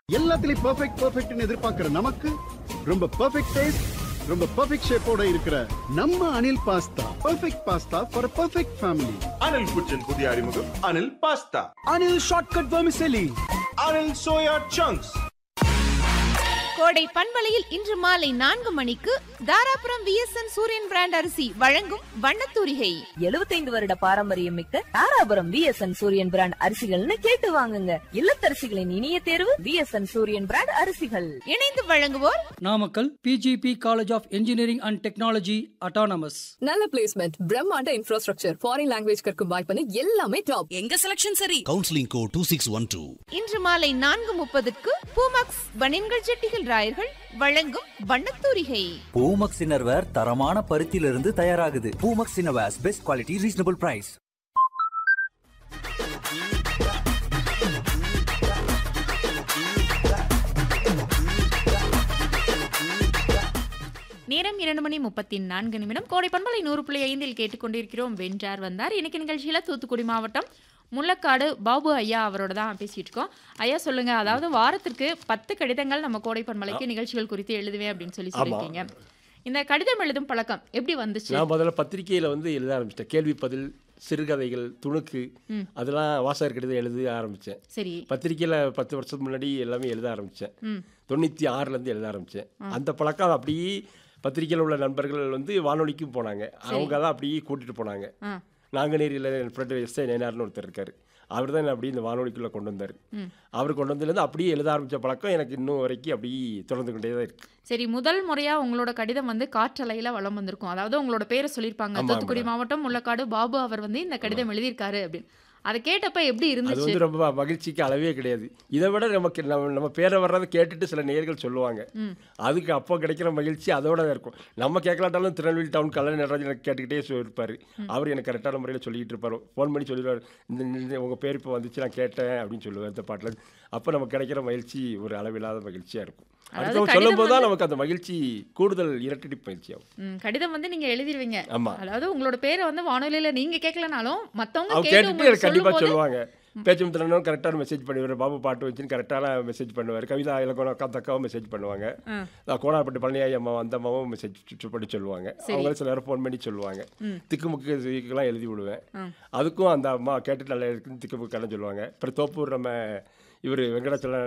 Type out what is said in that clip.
எல்லாத்துலயும் பெர்ஃபெக்ட் பெர்ஃபெக்ட்னு எதிர்பார்க்கிற நமக்கு ரொம்ப பெர்ஃபெக்ட் டேஸ்ட் ரொம்ப பெர்ஃபெக்ட் ஷேப்போட இருக்கிற நம்ம Anil pasta perfect pasta for perfect family Anil kitchen புதிய அறிமுகம் Anil pasta Anil shortcut vermicelli Anil soya chunks கோடை பண்பலையில் இன்று மாலை நான்கு மணிக்கு தாராபுரம் விஎஸ்என் சூரியன் பிராண்ட் அரிசி வழங்கும் வண்ணத்தூரிகை 75 வருட பாரம்பரியம் மிக்க தாராபுரம் விஎஸ்என் சூரியன் பிராண்ட் அரிசிகள்னு கேட்டு வாங்குங்க இல்லத்தரசிகளின் இனிய தேர்வு விஎஸ்என் சூரியன் பிராண்ட் அரிசிகள் இணைந்து வழங்குவோர் Namakkal PGP college of engineering and technology autonomous நல்ல பிளேஸ்மெண்ட் பிரம்மாண்ட இன்ஃப்ராஸ்ட்ரக்சர் ஃபாரின் லாங்குவேஜ் கற்கும் வாய்ப்புன்னு எல்லாமே டாப் எங்க செலக்ஷன் சரி counselling code two six one two இன்று மாலை நான்கு முப்பதுக்கு பூமாக்ஸ் பனின்கள் ஜெட்டிகள் ராயர்கள் வழங்கும் வண்ணத்தூரிகை பூமக்ஸ் இன்னர்வேர் தரமான பருத்தியிலிருந்து தயாராகுது Poomex innerwears best quality reasonable price நேரம் இரண்டு மணி முப்பத்தி நான்கு நிமிடம் கோடை பண்பலை நூறு புள்ளி ஐந்தில் கேட்டுக்கொண்டிருக்கிறோம் வென்றார் வந்தார் இன்னைக்கு நிகழ்ச்சியில் தூத்துக்குடி மாவட்டம் முள்ளக்காடு பாபு ஐயா அவரோட தான் பேசிட்டு இருக்கோம் ஐயா சொல்லுங்க அதாவது வாரத்திற்கு பத்து கடிதங்கள் நம்ம கோடை பண்பலைக்கு நிகழ்ச்சிகள் குறித்து எழுதுவேன் அப்படின்னு சொல்லி சொல்லியிருக்கீங்க இந்த கடிதம் எழுதும் பழக்கம் எப்படி வந்துச்சு நான் முதல்ல பத்திரிக்கையில் வந்து எழுத ஆரம்பிச்சிட்டேன் கேள்வி பதில் சிறுகதைகள் துணுக்கு அதெல்லாம் வாசகர் கடிதம் எழுத ஆரம்பித்தேன் சரி பத்திரிக்கையில் பத்து வருஷத்துக்கு முன்னாடி எல்லாமே எழுத ஆரம்பித்தேன் ம் தொண்ணூற்றி ஆறுலேருந்து எழுத ஆரம்பித்தேன் அந்த பழக்கம் அப்படியே பத்திரிக்கையில் உள்ள நண்பர்கள் வந்து வானொலிக்கும் போனாங்க அவங்க தான் அப்படியே கூட்டிகிட்டு போனாங்க ஆ நாங்குநேரியில் என் ஃப்ரெண்டு எஸ் ஐ நயனார்னு ஒருத்தர் இருக்கார் அவர் தான் அப்படியே இந்த வானொலிக்குள்ளே கொண்டு வந்தார் அவர் கொண்டு வந்ததுலேருந்து அப்படியே எழுத ஆரம்பித்த பழக்கம் எனக்கு இன்னும் வரைக்கும் அப்படியே தொடர்ந்து கொண்டே தான் இருக்குது சரி முதல் முறையா உங்களோட கடிதம் வந்து காற்றலையில வலம் வந்திருக்கும் அதாவது உங்களோட பேரை சொல்லியிருப்பாங்க ஆமா, தூத்துக்குடி ஆமா. மாவட்டம் முள்ளக்காடு பாபு அவர் வந்து இந்த கடிதம் எழுதியிருக்காரு அப்படின்னு அதை கேட்டப்ப எப்படி அது இருந்துச்சு வந்து ரொம்ப மகிழ்ச்சிக்கு அளவே கிடையாது இதை விட நமக்கு நம்ம நம்ம பேரை வர்றதை கேட்டுட்டு சில நேயர்கள் சொல்லுவாங்க அதுக்கு அப்போ கிடைக்கிற மகிழ்ச்சி அதோட தான் இருக்கும் நம்ம கேட்கலாட்டாலும் திருநெல்வேலி டவுன் கல்லணை நடராஜன் எனக்கு கேட்டுக்கிட்டே சொ- இருப்பாரு அவர் எனக்கு கரெக்டான முறையில் சொல்லிட்டு இருப்பார் ஃபோன் பண்ணி சொல்லிடுவார் இந்த இந்த உங்கள் பேர் இப்போ வந்துச்சு நான் கேட்டேன் அப்படின்னு சொல்லுவார் இந்த பாட்டில் அப்போ நமக்கு கிடைக்கிற மகிழ்ச்சி ஒரு அளவில்லாத மகிழ்ச்சியாக இருக்கும் அதாவது அடுத்தவங்க கடிதம் சொல்லும்போது தான் வந்து- நமக்கு அந்த மகிழ்ச்சி கூடுதல் இரட்டிப்பு மகிழ்ச்சி ஆகும் ம், கடிதம் வந்து நீங்க எழுதிருவீங்க ஆமா. அதாவது உங்களோட பேரை வந்து வானொலியில நீங்க கேட்கலனாலும் மத்தவங்க அவங்க கேட்டு கேட்டுட்டு உங்களுக்கு எனக்கு கண்டிப்பாக சொல்லும்போது சொல்லுவாங்க பேச்சும் திறனும் கரெக்டான மெசேஜ் பண்ணுவார் பாபு பாட்டு வச்சுன்னு கரெக்டான மெசேஜ் பண்ணுவார் கவிதா இலக்கணம் அக்கா தக்காவும் மெசேஜ் பண்ணுவாங்க நான் கோனாப்பட்டு பழனியாயி அம்மா அந்த அம்மாவும் மெசேஜ் பண்ணி சொல்லுவாங்க அவங்க சில நேரம் ஃபோன் பண்ணி சொல்லுவாங்க திக்குமுக்கு இதுக்கெல்லாம் எழுதி விடுவேன் அதுக்கும் அந்த அம்மா கேட்டு நல்லா இருக்குன்னு திக்குமுக்கான சொல்லுவாங்க அப்புறம் தோப்பூர் நம்ம இவர் வெங்கடாச்சலம்